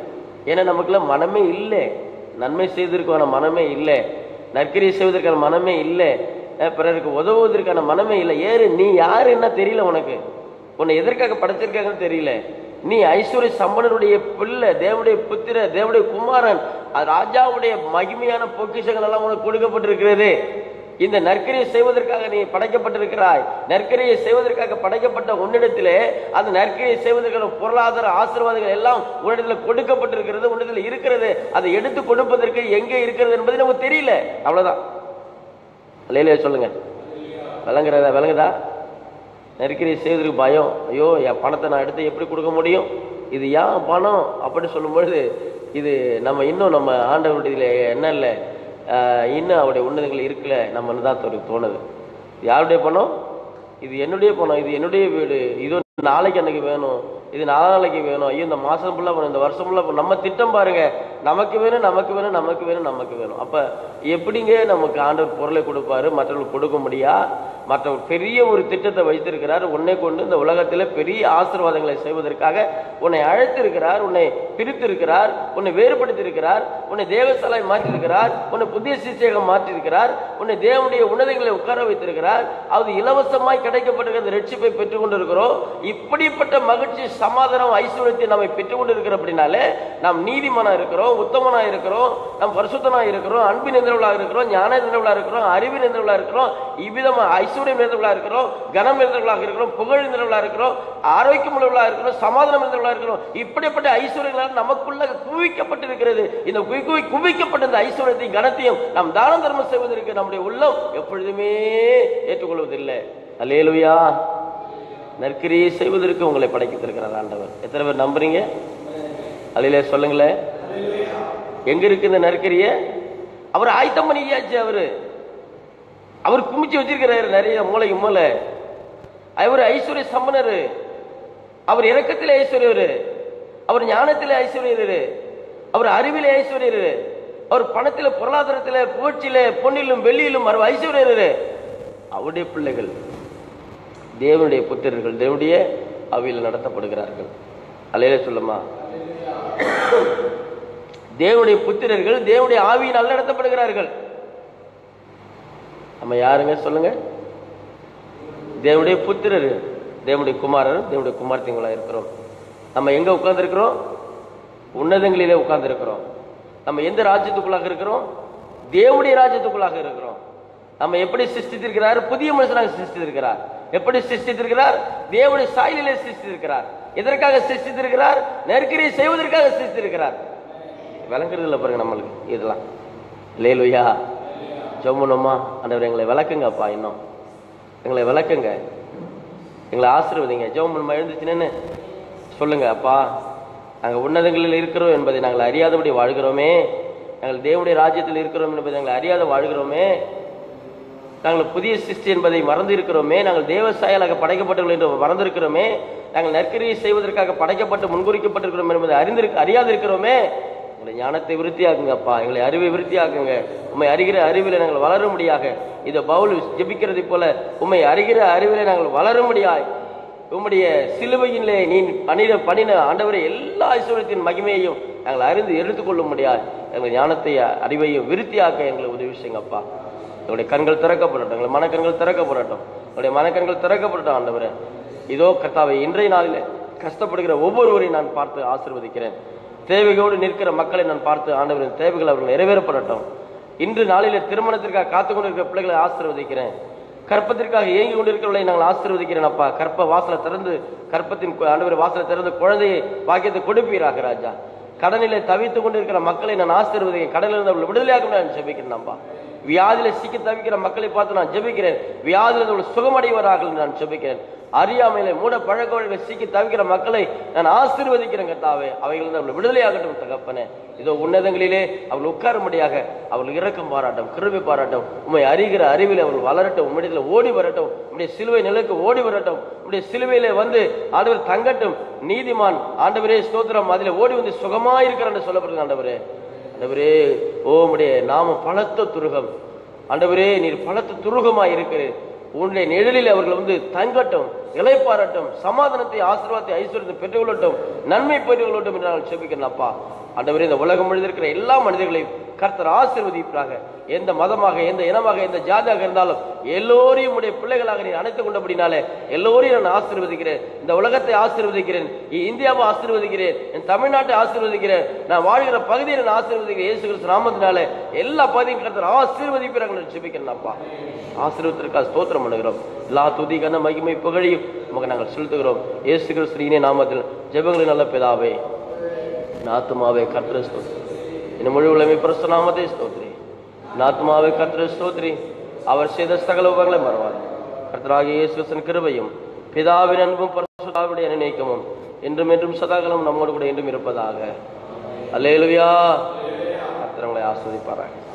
ஏன்னா நமக்குள்ள மனமே இல்லை நன்மை செய்வதற்கான மனமே இல்லை நற்கரியை செய்வதற்கான மனமே இல்லை அஹ் பிறருக்கு உதவுவதற்கான மனமே இல்லை ஏறு நீ யாரு என்ன தெரியல உனக்கு உன்னை எதற்காக படைச்சிருக்காங்கன்னு தெரியல நீ ஐஸ்வர்ய சம்பனனுடைய பிள்ளை தேவனுடைய புத்திர தேவனுடைய குமாரன் அது ராஜாவுடைய மகிமையான பொக்கிஷங்கள் எல்லாம் உனக்கு கொடுக்கப்பட்டிருக்கிறது இந்த நற்கரியை செய்வதற்காக நீ படைக்கப்பட்டிருக்கிறாய் நற்கரியை செய்வதற்காக படைக்கப்பட்ட உன்னிடத்திலே அந்த நற்கரியை செய்வதற்கான பொருளாதார ஆசீர்வாதங்கள் எல்லாம் உன்னிடத்தில் கொடுக்கப்பட்டிருக்கிறது உன்னிடத்தில் இருக்கிறது அதை எடுத்து கொடுப்பதற்கு எங்கே இருக்கிறது என்பது நமக்கு தெரியல அவ்வளவுதான் இல்லையிலே சொல்லுங்க விளங்குறதா விளங்குதா நெருக்கடி செய்வதற்கு பயம் ஐயோ என் பணத்தை நான் எடுத்து எப்படி கொடுக்க முடியும் இது ஏன் பணம் அப்படின்னு சொல்லும்பொழுது இது நம்ம இன்னும் நம்ம ஆண்டவருடைய என்ன இல்லை இன்னும் அவருடைய உன்னதங்கள் இருக்கல நம்மன்னு தான் தோணு- தோணுது யாருடைய பணம் இது என்னுடைய பணம் இது என்னுடைய வீடு இது நாளைக்கு எனக்கு வேணும் இது நாளைக்கு வேணும் ஐயோ இந்த மாசம் ஃபுல்லா வேணும் இந்த வருஷம் ஃபுல்லா நம்ம திட்டம் பாருங்க நமக்கு வேணும் நமக்கு வேணும் நமக்கு வேணும் நமக்கு வேணும் அப்ப எப்படிங்க நமக்கு ஆண்டவர் பொருளை கொடுப்பாரு மற்றவர்களுக்கு கொடுக்க முடியா மற்றவர் பெரிய ஒரு திட்டத்தை வைத்திருக்கிறார் உன்னை கொண்டு இந்த உலகத்துல பெரிய ஆசீர்வாதங்களை செய்வதற்காக உன்னை அழைத்திருக்கிறார் உன்னை பிரித்திருக்கிறார் உன்னை வேறுபடுத்தியிருக்கிறார் உன்னை தேவசாலை மாற்றியிருக்கிறார் உன்னை புதிய சிச்சையாக மாற்றியிருக்கிறார் உன்னை தேவனுடைய உன்னதங்களை உட்கார வைத்திருக்கிறார் அது இலவசமாய் கிடைக்கப்பட்டிருக்கிற அந்த ரட்சிப்பை பெற்றுக் கொண்டிருக்கிறோம் இப்படிப்பட்ட மகிழ்ச்சி சமாதானம் ஐஸ்வர்யத்தை நம்மை பெற்றுக் கொண்டிருக்கிற அப்படின்னாலே நாம் நீதிமானா இருக்கிறோம் உத்தமனா இருக்கிறோம் நாம் பரிசுத்தனா இருக்கிறோம் அன்பின் நின்றவளா இருக்கிறோம் ஞான நின்றவளா இருக்கிறோம் அறிவின் நின்றவளா இருக்கிறோம் இவ்விதமா ஐஸ்வர்யம் நிறைந்தவளா இருக்கிறோம் கனம் நிறைந்தவளாக இருக்கிறோம் புகழ் நிறைந்தவளா இருக்கிறோம் ஆரோக்கியம் உள்ளவளா இருக்கிறோம் சமாதானம் நிறைந்தவளா இருக்கிறோம் இப்படிப்பட்ட ஐஸ்வர்யங்களால் நமக்குள்ள குவிக்கப்பட்டிருக்கிறது இந்த குவி- குவி- குவிக்கப்பட்ட இந்த ஐஸ்வர்யத்தையும் கனத்தையும் நாம் தானம் தர்மம் செய்வதற்கு நம்முடைய உள்ளம் எப்பொழுதுமே ஏற்றுக்கொள்வதில்லை அல்லேலுயா நற்கிரியை செய்வதற்கு உங்களை படைத்திருக்கிறார் ஆண்டவர் எத்தனை பேர் நம்புறீங்க அல்லையிலே சொல்லுங்களேன் எங்க இருக்கு இந்த நற்கரிய அவர் ஆயத்தம் பண்ணியாச்சு அவரு அவர் குமிச்சு வச்சிருக்கிறாரு நிறைய மூளைக்கு மூளை அவர் ஐஸ்வர்ய சம்பனர் அவர் இரக்கத்திலே ஐஸ்வர்யர் அவர் ஞானத்திலே ஐஸ்வர்யர் அவர் அறிவிலே ஐஸ்வர்யர் அவர் பணத்திலே பொருளாதாரத்திலே புகழ்ச்சியிலே பொன்னிலும் வெள்ளியிலும் அவர் ஐஸ்வர்யர் அவருடைய பிள்ளைகள் தேவனுடைய புத்திரர்கள் தேவனுடைய அவையில் நடத்தப்படுகிறார்கள் அலையில சொல்லுமா தேவனுடைய புத்திரர்கள் தேவனுடைய ஆவியினால் நடத்தப்படுகிறார்கள் நம்ம யாருங்க சொல்லுங்க தேவனுடைய புத்திரர் தேவனுடைய குமாரர் தேவனுடைய குமார்த்திங்களா இருக்கிறோம் நம்ம எங்க உட்கார்ந்து இருக்கிறோம் உன்னதங்களிலே உட்கார்ந்து இருக்கிறோம் நம்ம எந்த ராஜ்யத்துக்குள்ளாக இருக்கிறோம் தேவனுடைய ராஜ்யத்துக்குள்ளாக இருக்கிறோம் நம்ம எப்படி சிருஷ்டித்திருக்கிறார் புதிய மனுஷனாக சிருஷ்டித்திருக்கிறார் எப்படி சிருஷ்டித்திருக்கிறார் தேவனுடைய சாயலிலே சிருஷ்டித்திருக்கிறார் எதற்காக சிருஷ்டித்திருக்கிறார் நெருக்கடியை செய்வதற்காக சிருஷ்டித்திருக்கிறார் விளங்குறது இல்லை பாருங்க நம்மளுக்கு இதெல்லாம் லேலுயா ஜோமுனம்மா ஆண்டவர் எங்களை விளக்குங்கப்பா இன்னும் எங்களை விளக்குங்க எங்களை ஆசீர்வதிங்க ஜெபம் எழுந்துச்சுன்னு சொல்லுங்க அப்பா நாங்கள் உன்னதங்களில் இருக்கிறோம் என்பதை நாங்கள் அறியாதபடி வாழ்கிறோமே நாங்கள் தேவனுடைய ராஜ்யத்தில் இருக்கிறோம் என்பதை நாங்கள் அறியாத வாழ்கிறோமே நாங்கள் புதிய சிருஷ்டி என்பதை மறந்து இருக்கிறோமே நாங்கள் தேவ சாயலாக படைக்கப்பட்டவர்கள் என்று மறந்திருக்கிறோமே நாங்கள் நற்கரியை செய்வதற்காக படைக்கப்பட்டு முன்குறிக்கப்பட்டிருக்கிறோம் என்பதை அறிந்திருக்க அறியாது இருக்கிறோமே எங்களை ஞானத்தை விருத்தியாக்குங்கப்பா எங்களை அறிவை விருத்தியாக்குங்க உண்மை அறிகிற அறிவில நாங்கள் வளரும்படியாக இதை பவுல் ஜெபிக்கிறதை போல உண்மை அறிகிற அறிவில நாங்கள் வளரும்படியாய் உம்முடைய சிலுவையிலே நீ பணின பணின ஆண்டவரை எல்லா ஐஸ்வர்யத்தின் மகிமையையும் நாங்கள் அறிந்து எடுத்துக்கொள்ள முடியாது எங்கள் ஞானத்தை அறிவையும் விருத்தியாக்க எங்களை உதவி செய்யுங்கப்பா எங்களுடைய கண்கள் திறக்கப்படட்டும் எங்களுடைய மனக்கண்கள் திறக்கப்படட்டும் எங்களுடைய மனக்கண்கள் திறக்கப்படட்டும் ஆண்டவரே இதோ கர்த்தாவை இன்றைய நாளில் கஷ்டப்படுகிற ஒவ்வொருவரையும் நான் பார்த்து ஆசீர்வதிக்கிறேன் தேவைகளோடு நிற்கிற மக்களை நான் பார்த்து ஆண்டவரின் தேவைகள் அவர்கள் நிறைவேறப்படட்டும் இன்று நாளிலே திருமணத்திற்காக காத்து கொண்டிருக்கிற பிள்ளைகளை ஆசீர்வதிக்கிறேன் கற்பத்திற்காக ஏங்கி கொண்டிருக்கிறவர்களை நாங்கள் ஆசீர்வதிக்கிறேன் அப்பா கற்ப வாசலை திறந்து கற்பத்தின் கு- ஆண்டவர் வாசலை திறந்து குழந்தையை பாக்கியத்தை கொடுப்பீராக ராஜா கடனிலே தவித்துக் கொண்டிருக்கிற மக்களை நான் ஆசீர்வதிக்கிறேன் கடலில் அவர்கள் விடுதலையாக நான் ஜெபிக்கிறேன் அப்பா வியாதியில சிக்கி தவிக்கிற மக்களை பார்த்து நான் ஜெபிக்கிறேன் வியாதியில் அவர்கள் சுகமடைவார்கள் என்று நான் ஜெபிக்கிறேன் அறியாமையில மூட பழக்க வழிகளை சிக்கி தவிக்கிற மக்களை நான் ஆசீர்வதிக்கிறேன் கர்த்தாவே அவைகள் அவர்கள் விடுதலையாகட்டும் தகப்பனே இதோ உன்னதங்களிலே அவர்கள் உட்காரும்படியாக அவர்கள் இரக்கம் பாராட்டும் கிருபை பாராட்டும் உண்மை அறிகிற அறிவில் அவர்கள் வளரட்டும் உம்மிடத்தில் ஓடி வரட்டும் உம்முடைய சிலுவை நிலைக்கு ஓடி வரட்டும் உம்முடைய சிலுவையிலே வந்து ஆண்டவர் தங்கட்டும் நீதிமான் ஆண்டவரே ஸ்தோத்திரம் அதிலே ஓடி வந்து சுகமாயிருக்கிறார் என்று சொல்லப்படுது ஆண்டவரே ஆண்டவரே ஓ உம்முடைய நாம பலத்த துருகம் ஆண்டவரே நீர் பலத்த துருகமாய் இருக்கிறேன் உன்னுடைய நிழலில் அவர்கள் வந்து தங்கட்டும் இலைப்பாரட்டும் சமாதானத்தை ஆசீர்வாதத்தை ஐஸ்வர்யத்தை பெற்றுக்கொள்ளட்டும் நன்மை பெற்றுக்கொள்ளட்டும் என்று நாங்கள் செபிக்கிறேன் அப்பா ஆண்டவரே இந்த உலகம் முழுவதும் இருக்கிற எல்லா மனிதர்களையும் கர்த்தர் ஆசீர்வதிப்பாக எந்த மதமாக எந்த இனமாக எந்த ஜாதியாக இருந்தாலும் எல்லோரையும் உடைய பிள்ளைகளாக நீ அணைத்துக் கொண்டபடினாலே எல்லோரையும் நான் ஆசீர்வதிக்கிறேன் இந்த உலகத்தை ஆசீர்வதிக்கிறேன் இ- இந்தியாவை ஆசீர்வதிக்கிறேன் என் தமிழ்நாட்டை ஆசீர்வதிக்கிறேன் நான் வாழ்கிற பகுதியை நான் ஆசீர்வதிக்கிறேன் இயேசு கிறிஸ்து நாமத்தினாலே எல்லா பகுதியும் கர்த்தர் ஆசீர்வதிப்பிறாங்க ஜெபிக்கிறேன் அப்பா ஆசீர்வத்திற்காக ஸ்தோத்திரம் பண்ணுகிறோம் எல்லா துதி கன மகிமை புகழையும் உமக்கு நாங்கள் செலுத்துகிறோம் இயேசு கிறிஸ்து இனிய நாமத்தில் ஜெபங்களின் நல்ல பிதாவே நாத்துமாவே கர்த்தரை ஸ்தோத்திரி இந்த முழு உலகமே பிரஸ்த நாமத்தை ஸ்தோத்திரி நாத்துமாவே கர்த்தரை ஸ்தோத்திரி அவர் செய்த சகல உபங்களை மறவாது கர்த்தராகிய இயேசு கிறிஸ்துவின் கிருபையும் பிதாவின் அன்பும் பரிசுத்தாவுடைய நினைக்கமும் என்றும் என்றும் சதாகாலம் நம்மோடு கூட என்றும் இருப்பதாக அல்லேலுயா கர்த்தர் உங்களை ஆஸ்வதிப்பாராங்க